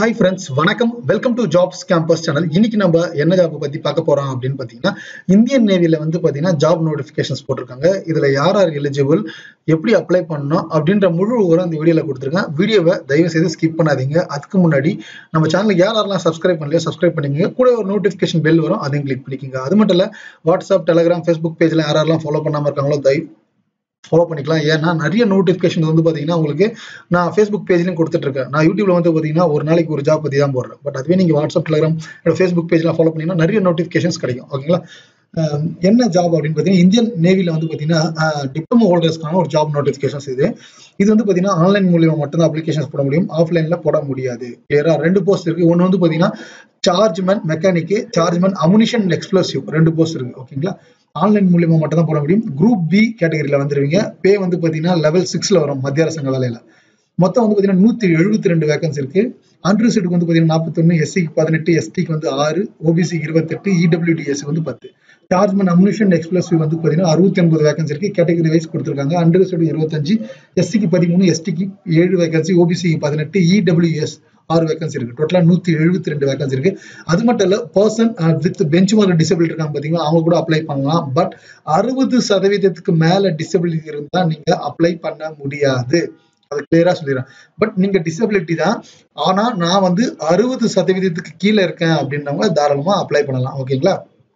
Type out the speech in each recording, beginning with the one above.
hi friends வணக்கம் welcome to jobs campus channel இன்னைக்கு நம்ம என்ன ஜாப் பத்தி பார்க்க போறோம் அப்படின்னு பாத்தீங்கன்னா இந்தியன் நேவில வந்து பாத்தீங்கன்னா ஜாப் நோட்டிபிகேஷன்ஸ் போட்டிருக்காங்க இதுல யார் யார் எலிஜிபிள் எப்படி அப்ளை பண்ணணும் அப்படின்ற முழு விவரம் இந்த வீடியோல கொடுத்துருக்கேன் வீடியோவை தயவு செய்து ஸ்கிப் பண்ணாதீங்க அதுக்கு முன்னாடி நம்ம சேனலுக்கு யார் யாரெல்லாம் சப்ஸ்கிரைப் பண்ணலையோ சப்ஸ்கிரைப் பண்ணிக்கங்க கூட ஒரு நோட்டிபிகேஷன் பெல் வரும் அதையும் கிளிக் பண்ணிக்கோங்க அது மட்டும் இல்ல வாட்ஸ்அப் டெலிகிராம் ஃபேஸ்புக் பேஜ்ல யார் யாரெல்லாம் ஃபாலோ பண்ணாம இருக்காங்களோ தயவு ஃபாலோ பண்ணிக்கலாம் ஏன்னா நிறைய நோட்டிஃபிகேஷன் வந்து பார்த்தீங்கன்னா உங்களுக்கு நான் ஃபேஸ்புக் பேஜ்லையும் கொடுத்துட்டு இருக்கேன் நான் யூடியூப்ல வந்து பார்த்தீங்கன்னா ஒரு நாளைக்கு ஒரு ஜாப் பற்றி தான் போடுறேன் பட் அதுவே நீங்கள் வாட்ஸ்அப் டெலிகிராம் ஃபேஸ்புக் பேஜ்லாம் ஃபாலோ பண்ணீங்கன்னா நிறைய நோட்டிஃபிகேஷன்ஸ் கிடைக்கும் ஓகேங்களா அஹ் என்ன ஜாப் அப்படின்னு பார்த்தீங்கன்னா இந்தியன் நேவியில் வந்து பார்த்தீங்கன்னா டிப்ளமோ ஹோல்டர்ஸ்க்கான ஒரு ஜாப் நோட்டிஃபிகேஷன்ஸ் இது இது வந்து பார்த்தீங்கன்னா ஆன்லைன் மூலியமா மட்டும்தான் அப்ளிகேஷன்ஸ் போட முடியும் ஆஃப்லைன்ல போட முடியாது கிளியரா ரெண்டு போஸ்ட் இருக்கு ஒன்று வந்து பார்த்தீங்கன்னா சார்ஜ்மேன் மெக்கானிக்கு சார்ஜ்மேன் அமுனிஷன் எக்ஸ்ப்ளோசிவ் ரெண்டு போஸ்ட் இருக்கு ஓகேங்களா ஆன்லைன் மூலியமா மட்டும் தான் போட முடியும் குரூப் பி கேட்டகரியில வந்துருவீங்க பே வந்து பாத்தீங்கன்னா லெவல் சிக்ஸ்ல வரும் மத்திய அரசாங்க வேலையில மொத்தம் வந்து பாத்தீங்கன்னா நூத்தி எழுபத்தி ரெண்டு வேகன்சி இருக்கு அன்ரிசர்டுக்கு வந்து பாத்தீங்கன்னா நாற்பத்தொன்னு எஸ்சிக்கு பதினெட்டு எஸ்டிக்கு வந்து ஆறு ஓபிசி இருபத்தெட்டு இடபிள்யூடிஎஸ் வந்து பத்து சார்ஜ்மேன் அம்யூனிஷன் எக்ஸ்பிளசிவ் வந்து பாத்தீங்கன்னா அறுபத்தி ஒன்பது வேகன்சி இருக்கு கேட்டகரி வைஸ் கொடுத்துருக்காங்க அன்ரிசர்டு இருபத்தஞ்சு எஸ்சிக்கு பதிமூணு எஸ்டிக்கு ஏழு வேகன்சி ஓபிசிக்கு பதினெட்டு இடபிள்யூஎஸ் ஆறு வேகன்சி இருக்கு டோட்டலா நூத்தி எழுபத்தி ரெண்டு வேகன்சி இருக்கு அது மட்டும் இல்ல person with benchmark disability இருக்காங்க பாத்தீங்கன்னா அவங்க கூட அப்ளை பண்ணலாம் பட் அறுபது சதவீதத்துக்கு மேல டிசபிலிட்டி இருந்தா நீங்க அப்ளை பண்ண முடியாது அது கிளியரா சொல்லிடுறேன் பட் நீங்க டிசபிலிட்டி தான் ஆனா நான் வந்து அறுபது சதவீதத்துக்கு கீழே இருக்கேன் அப்படின்றவங்க தாராளமா அப்ளை பண்ணலாம் ஓகேங்களா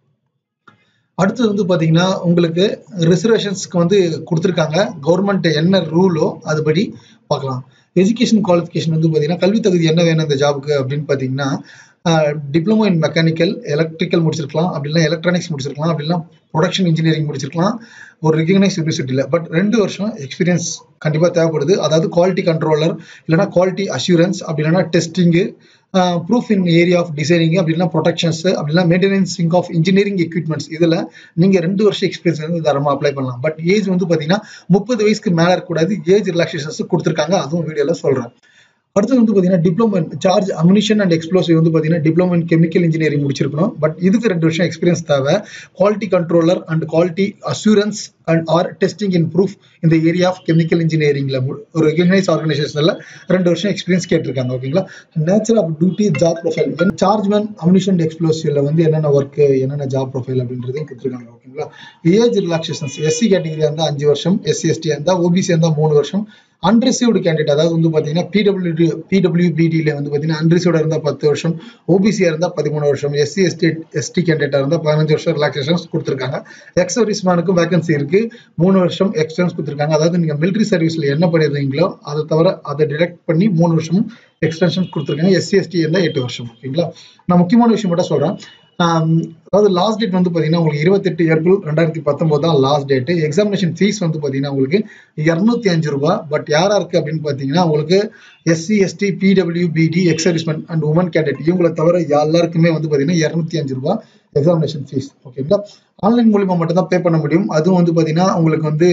அடுத்தது வந்து பாத்தீங்கன்னா உங்களுக்கு ரிசர்வேஷன்ஸ்க்கு வந்து கொடுத்துருக்காங்க கவர்மெண்ட் என்ன ரூலோ அதுபடி பார்க்கலாம் எஜுகேஷன் குவாலிஃபிகேஷன் வந்து பார்த்தீங்கன்னா கல்வி தகுதி என்ன வேணும் இந்த ஜாபுக்கு அப்படின்னு பார்த்தீங்கன்னா டிப்ளமோ இன் மெக்கானிக்கல் எலக்ட்ரிக்கல் முடிச்சிருக்கலாம் அப்படின்னா எலக்ட்ரானிக்ஸ் முடிச்சிருக்கலாம் அப்படின்னா ப்ரொடக்ஷன் இன்ஜினியரிங் முடிச்சிருக்கலாம் ஒரு ரெகனைஸ் யூனிவர்சிட்டியில் பட் ரெண்டு வருஷம் எக்ஸ்பீரியன்ஸ் கண்டிப்பாக தேவைப்படுது அதாவது குவாலிட்டி கண்ட்ரோலர் இல்லைனா குவாலிட்டி அஷூரன்ஸ் அப்படி இல்லைனா டெஸ்டிங்கு proof in area of designing அப்படின்னா ப்ரொடக்ஷன்ஸ் அப்படின்னா மெயின்டெனன்சிங் ஆஃப் இன்ஜினியரிங் எக்யூப்மெண்ட்ஸ் இதில் நீங்கள் ரெண்டு வருஷம் எக்ஸ்பீரியன்ஸ் வந்து தாராளமாக அப்ளை பண்ணலாம் பட் ஏஜ் வந்து பார்த்தீங்கன்னா முப்பது வயசுக்கு மேலே இருக்கக்கூடாது ஏஜ் ரிலாக்ஸேஷன்ஸ் கொடுத்துருக்காங்க அதுவும் வீடியோவில் சொல்கிறேன் அடுத்து வந்து பார்த்தீங்கன்னா diploma charge ammunition and explosive வந்து பார்த்தீங்கன்னா டிப்ளமோ இன் கெமிக்கல் இன்ஜினியரிங் முடிச்சிருக்கணும் பட் இதுக்கு ரெண்டு வருஷம் எக்ஸ்பீரியன்ஸ் தேவை quality controller and quality assurance and or testing in proof இந்த ஏரியா ஆஃப் கெமிக்கல் இன்ஜினியரிங்ல ஒரு ரெகனைஸ் ஆர்கனைசேஷன்ல ரெண்டு வருஷம் எக்ஸ்பீரியன்ஸ் கேட்டிருக்காங்க ஓகேங்களா nature of duty job profile chargeman ammunition எக்ஸ்ப்ளோசிவ்ல வந்து என்னென்ன ஒர்க் என்னென்ன ஜாப் ப்ரொஃபைல் அப்படின்றதையும் கொடுத்துருக்காங்க ஓகேங்களா ஏஜ் ரிலாக்ஸேஷன்ஸ் எஸ்சி கேட்டகரியா இருந்தால் அஞ்சு வருஷம் எஸ்சி எஸ்டி இருந்தால் ஓபிசி இருந்தால் மூணு வருஷம் அன்ரிசீவ்டு கேண்டிடேட் அதாவது வந்து பார்த்தீங்கன்னா பிடபிள்யூடி பிடபிள்யூபிடியில் வந்து பார்த்தீங்கன்னா அன்ரிசீவ்டாக இருந்தால் பத்து வருஷம் ஓபிசியாக இருந்தால் பதிமூணு வருஷம் எஸ்சி எஸ்டி எஸ்டி கேண்டிடேட்டாக இருந்தால் பதினஞ்சு வருஷம் ரிலாக்ஸேஷன்ஸ் கொடுத்துருக்காங்க எக்ஸ் சர்வீஸ்மேனுக்கும் வேகன்சி இருக்கு மூணு வருஷம் எக்ஸ்டென்ஸ் கொடுத்துருக்காங்க அதாவது நீங்கள் மிலிட்ரி சர்வீஸில் என்ன பண்ணியிருந்தீங்களோ அதை தவிர அதை டிடெக்ட் பண்ணி மூணு வருஷம் எக்ஸ்டென்ஷன் கொடுத்துருக்காங்க எஸ்சி எஸ்டி இருந்தால் எட்டு வருஷம் ஓகேங்களா நான் முக்கியமான விஷயம் மட்டும் சொல்கிறேன் அதாவது லாஸ்ட் டேட் வந்து பார்த்தீங்கன்னா உங்களுக்கு இருபத்தெட்டு ஏப்ரல் ரெண்டாயிரத்தி பத்தொன்பது தான் லாஸ்ட் டேட்டு எக்ஸாமினேஷன் ஃபீஸ் வந்து பார்த்தீங்கன்னா உங்களுக்கு இரநூத்தி அஞ்சு ரூபாய் பட் யாரா இருக்கு அப்படின்னு பார்த்தீங்கன்னா உங்களுக்கு SC ST PW BD exservicemen and women candidate இவங்களை தவிர எல்லாருக்குமே வந்து பார்த்தீங்கன்னா இரநூத்தி அஞ்சு ரூபாய் எக்ஸாமினேஷன் ஃபீஸ் ஓகேங்களா ஆன்லைன் மூலியமா மட்டும் தான் பே பண்ண முடியும் அதுவும் வந்து பார்த்தீங்கன்னா உங்களுக்கு வந்து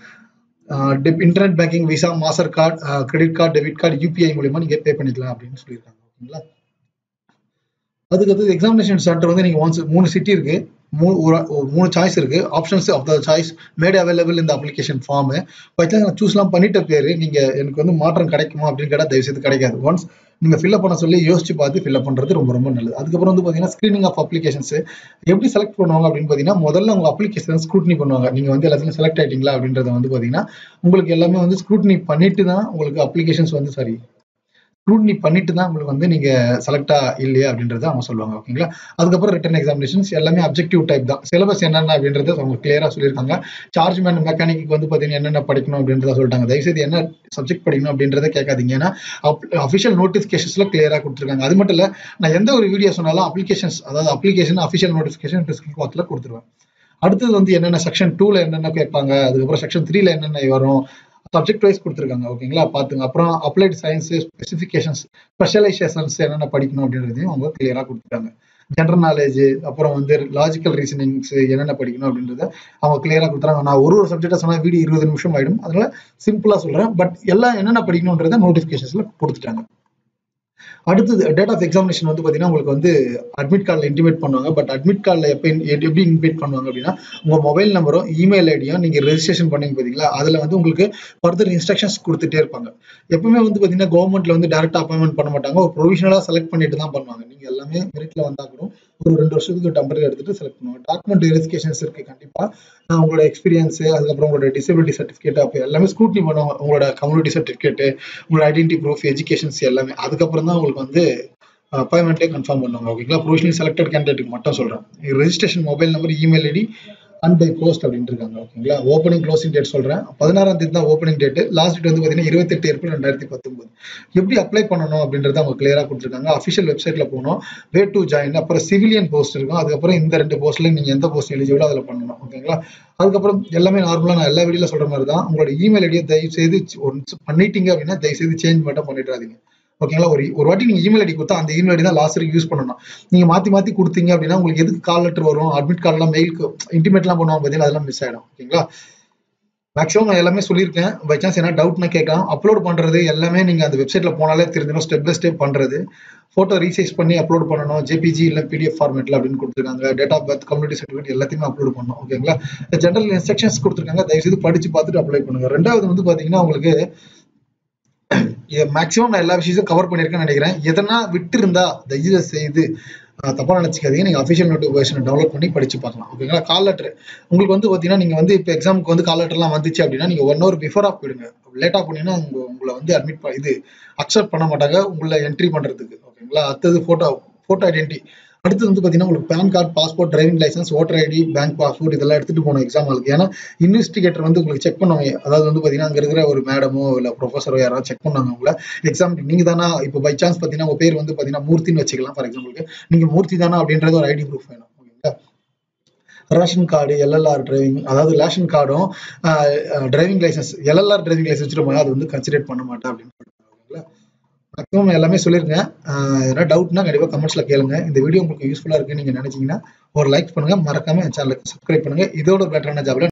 internet banking Visa Master card credit card debit card UPI மூலியமா நீங்க பே பண்ணிக்கலாம் அப்படின்னு சொல்லியிருக்காங்க ஓகேங்களா அதுக்கு அடுத்தது எக்ஸாமினேஷன் சென்டர் வந்து நீங்க ஒன்ஸ் மூணு சிட்டி இருக்கு மூணு சாய்ஸ் இருக்கு options of the choice made available இந்த அப்ளிகேஷன் ஃபார்ம் பட்சம் நான் சூஸ்லாம் பண்ணிட்ட பேரு நீங்க எனக்கு வந்து மாற்றம் கிடைக்குமா அப்படின்னு கேட்டால் தயவு செய்து கிடைக்காது ஒன்ஸ் நீங்க ஃபில்அப் பண்ண சொல்லி யோசிச்சு பார்த்து ஃபில்அப் பண்றது ரொம்ப ரொம்ப நல்லது அதுக்கப்புறம் வந்து பாத்தீங்கன்னா ஸ்கிரீனிங் ஆஃப் அப்ளிகேஷன்ஸ் எப்படி செலக்ட் பண்ணுவாங்க அப்படின்னு பாத்தீங்கன்னா முதல்ல உங்க அப்ளிகேஷன் ஸ்க்ரூட்னி பண்ணுவாங்க நீங்க வந்து எல்லாத்துலையும் செலக்ட் ஆயிட்டீங்களா அப்படின்றத வந்து பாத்தீங்கன்னா உங்களுக்கு எல்லாமே வந்து ஸ்க்ரூட்னி பண்ணிட்டு தான் உங்களுக்கு அப்ளிகேஷன்ஸ் வந்து சரி ஸ்க்ரூட்னி பண்ணிட்டு தான் உங்களுக்கு வந்து நீங்க செலக்டா இல்லையா அப்படின்றத அவங்க சொல்லுவாங்க ஓகேங்களா அதுக்கப்புறம் ரிட்டன் எக்ஸாமினேஷன்ஸ் எல்லாமே அப்ஜெக்டிவ் டைப் தான் சிலபஸ் என்னென்ன அப்படின்றத அவங்க கிளியரா சொல்லியிருக்காங்க சார்ஜ் மேன் மெக்கானிக்கு வந்து பாத்தீங்கன்னா என்னென்ன படிக்கணும் அப்படின்றத சொல்லிட்டாங்க தயவுசெய்து என்ன சப்ஜெக்ட் படிக்கணும் அப்படின்றத கேட்காதீங்க ஏன்னா அஃபிஷியல் நோட்டிஃபிகேஷன்ஸ்ல கிளியரா கொடுத்துருக்காங்க அது மட்டும் இல்ல நான் எந்த ஒரு வீடியோ சொன்னாலும் அப்ளிகேஷன்ஸ் அதாவது அப்ளிகேஷன் அஃபிஷியல் நோட்டிஃபிகேஷன் டிஸ்கிரிப்ஷன் பாக்ஸ்ல கொடுத்துருவேன் அடுத்தது வந்து என்னென்ன செக்ஷன் டூல என்னென்ன கேட்பாங்க அதுக்கப்புறம் செக்ஷன் த்ரீல என்னென்ன வரும் சப்ஜெக்ட் வைஸ் கொடுத்துருக்காங்க ஓகேங்களா பாத்துங்க அப்புறம் அப்ளைட் சயின்ஸ் ஸ்பெசிஃபிகேஷன்ஸ் ஸ்பெஷலைசேஷன்ஸ் என்னென்ன படிக்கணும் அப்படின்றதையும் அவங்க கிளியரா கொடுத்துருக்காங்க ஜென்ரல் நாலேஜ் அப்புறம் வந்து லாஜிக்கல் ரீசனிங்ஸ் என்னென்ன படிக்கணும் அப்படின்றத அவங்க கிளியரா கொடுத்துறாங்க நான் ஒரு ஒரு சப்ஜெக்டா சொன்னா வீடியோ இருபது நிமிஷம் ஆயிடும் அதனால சிம்பிளா சொல்றேன் பட் எல்லாம் என்னென்ன படிக்கணும்ன்றத நோட்டிபிகேஷன்ஸ்ல கொடுத்துட்டாங்க அடுத்தது டேட் ஆஃப் எக்ஸாமினேஷன் வந்து பார்த்தீங்கன்னா உங்களுக்கு வந்து அட்மிட் கார்டில் இன்டிமேட் பண்ணுவாங்க பட் அட்மிட் கார்டில் எப்போ எப்படி இன்டிமேட் பண்ணுவாங்க அப்படின்னா உங்கள் மொபைல் நம்பரும் இமெயில் ஐடியும் நீங்கள் ரெஜிஸ்ட்ரேஷன் பண்ணீங்க பார்த்தீங்களா அதில் வந்து உங்களுக்கு ஃபர்தர் இன்ஸ்ட்ரக்ஷன்ஸ் கொடுத்துட்டே இருப்பாங்க எப்பவுமே வந்து பார்த்தீங்கன்னா கவர்மெண்ட்ல வந்து டேரக்ட் அப்பாயின்மெண்ட் பண்ண மாட்டாங்க ஒரு ப்ரொவிஷனலாக செலக்ட் பண்ணிட்டு தான் பண்ணுவாங்க நீங்கள் எல்லாமே மெரிட்ல வந்தால் கூட ஒரு ரெண்டு வருஷத்துக்கு டெம்பரரி எடுத்துட்டு செலக்ட் பண்ணுவாங்க டாக்குமெண்ட் வெரிஃபிகேஷன்ஸ் இருக்கு கண்டிப்பா அஹ் உங்களோட எக்ஸ்பீரியன்ஸ் அதுக்கப்புறம் உங்களோட டிசபிலிட்டி சர்டிஃபிகேட் அப்போ எல்லாமே ஸ்க்ரூட்னி பண்ணுவாங்க உங்களோட கம்யூனிட்டி சர்டிஃபிகேட் உங்களோட ஐடென்டி ப்ரூஃப் எஜுகேஷன்ஸ் எல்லாமே அதுக்கப்புறம் தான் உங்களுக்கு வந்து அப்பாயின்மெண்ட்டே கன்ஃபார்ம் பண்ணுவாங்க ஓகேங்களா ப்ரொவிஷனல் செலக்டட் கேண்டிடேட்டுக்கு மட்டும் சொல்றேன் registration mobile number email ID and by post அப்படின்னு இருக்காங்க ஓகேங்களா ஓப்பனிங் க்ளோசிங் டேட் சொல்றேன் பதினாறாம் தேதி தான் ஓப்பனிங் டேட் லாஸ்ட் டேட் வந்து பார்த்தீங்கன்னா இருபத்தெட்டு ஏப்ரல் ரெண்டாயிரத்தி பத்தொன்பது எப்படி அப்ளை பண்ணணும் அப்படின்றத அவங்க கிளியரா கொடுத்துருக்காங்க அஃபிஷியல் வெப்சைட்ல போகணும் வே டு ஜாயின் அப்புறம் சிவிலியன் போஸ்ட் இருக்கும் அதுக்கப்புறம் இந்த ரெண்டு போஸ்ட்ல நீங்க எந்த போஸ்ட் எலிஜிபிளோ அதில் பண்ணணும் ஓகேங்களா அதுக்கப்புறம் எல்லாமே நார்மலா நான் எல்லா வீடியோல சொல்ற மாதிரி தான் உங்களோட இமெயில் ஐடியை தயவு செய்து ஒன்ஸ் பண்ணிட்டீங்க அப்படின்னா தயவு செய்து சேஞ்ச் மட்டும் பண்ணிடாதீங்க ஓகேங்களா ஒரு ஒரு வாட்டி நீங்க இமெயில் ஐடி கொடுத்தா அந்த இமெயில் ஐடி தான் லாஸ்ட் வரைக்கும் யூஸ் பண்ணணும் நீங்க மாத்தி மாத்தி கொடுத்தீங்க அப்படின்னா உங்களுக்கு எதுக்கு கால் லெட்டர் வரும் அட்மிட் கார்டெல்லாம் மெயிலுக்கு இன்டிமேட்லாம் பண்ணுவாங்க பார்த்தீங்கன்னா அதெல்லாம் மிஸ் ஆயிடும் ஓகேங்களா மேக்ஸிமம் நான் எல்லாமே சொல்லியிருக்கேன் பை சான்ஸ் என்ன டவுட்னா கேட்கலாம் அப்லோட் பண்றது எல்லாமே நீங்க அந்த வெப்சைட்ல போனாலே தெரிஞ்சிடும் ஸ்டெப் பை ஸ்டெப் பண்றது போட்டோ ரீசைஸ் பண்ணி அப்லோட் பண்ணணும் ஜேபிஜி இல்ல பிடிஎஃப் ஃபார்மேட்ல அப்படின்னு கொடுத்துருக்காங்க date of birth community certificate எல்லாத்தையுமே அப்லோட் பண்ணணும் ஓகேங்களா ஜென்ரல் இன்ஸ்ட்ரக்ஷன்ஸ் கொடுத்துருக்காங்க தயவுசெய்து படிச்சு பார்த்துட்டு அப்ளை பண்ணுங்க ரெண்டாவது வந்து பாத்தீங்கன்னா உங்களுக்கு மேக்ஸிமம் நான் எல்லா விஷயத்தையும் கவர் பண்ணியிருக்கேன்னு நினைக்கிறேன் எதனா விட்டு இருந்தா தயவு செய்து அஹ், தப்பா நினைச்சுக்காதீங்க நீங்க அஃபிஷியல் நோட்டிஃபிகேஷன் டவுன்லோட் பண்ணி படிச்சு பார்க்கலாம் ஓகேங்களா கால் லெட்டர் உங்களுக்கு வந்து பாத்தீங்கன்னா நீங்க வந்து இப்போ எக்ஸாமுக்கு வந்து கால் லெட்டர்லாம் வந்துச்சு அப்படின்னா நீங்க ஒன் ஹவர் பிஃபோரா போயிடுங்க லேட்டா போனீங்கன்னா உங்க உங்களை வந்து அட்மிட் இது அக்செப்ட் பண்ண மாட்டாங்க உங்களை என்ட்ரி பண்றதுக்கு ஓகேங்களா அடுத்தது போட்டோ போட்டோ ஐடென்டி அடுத்து வந்து பாத்தீங்கன்னா உங்களுக்கு PAN card passport driving licence voter ID bank passport இதெல்லாம் எடுத்துட்டு போகணும் எக்ஸாம் ஹாலுக்கு ஏன்னா இன்வெஸ்டிகேட்டர் வந்து உங்களுக்கு செக் பண்ணுவாங்க அதாவது வந்து பாத்தீங்கன்னா அங்க இருக்கிற ஒரு மேடமோ இல்ல ப்ரொஃபஸரோ யாராவது செக் பண்ணாங்க உங்களை எக்ஸாம் நீங்க தானா இப்போ பை சான்ஸ் பாத்தீங்கன்னா உங்க பேர் வந்து பாத்தீங்கன்னா மூர்த்தின்னு வச்சுக்கலாம் ஃபார் எக்ஸாம்பிளுக்கு நீங்க மூர்த்தி தானா அப்படின்றது ஒரு ஐடி ப்ரூஃப் வேணும் ஓகேங்களா ரேஷன் கார்டு எல்எல்ஆர் டிரைவிங் அதாவது ரேஷன் கார்டும் driving licence LLR driving licence வச்சுட்டு போனா அது வந்து கன்சிடர் பண்ண மாட்டேன் அப்படின்னு சொல்றாங்க ஓகேங்களா மேக்ஸிமம் எல்லாமே சொல்லிருக்கேன் ஆஹ் எதனா டவுட்னா கண்டிப்பா கமெண்ட்ஸ்ல கேளுங்க இந்த வீடியோ உங்களுக்கு யூஸ்ஃபுல்லா இருக்குன்னு நீங்க நினைச்சீங்கன்னா ஒரு லைக் பண்ணுங்க மறக்காம என் சேனலுக்கு சப்ஸ்கிரைப் பண்ணுங்க இதோட பெட்டரான ஜாப்ல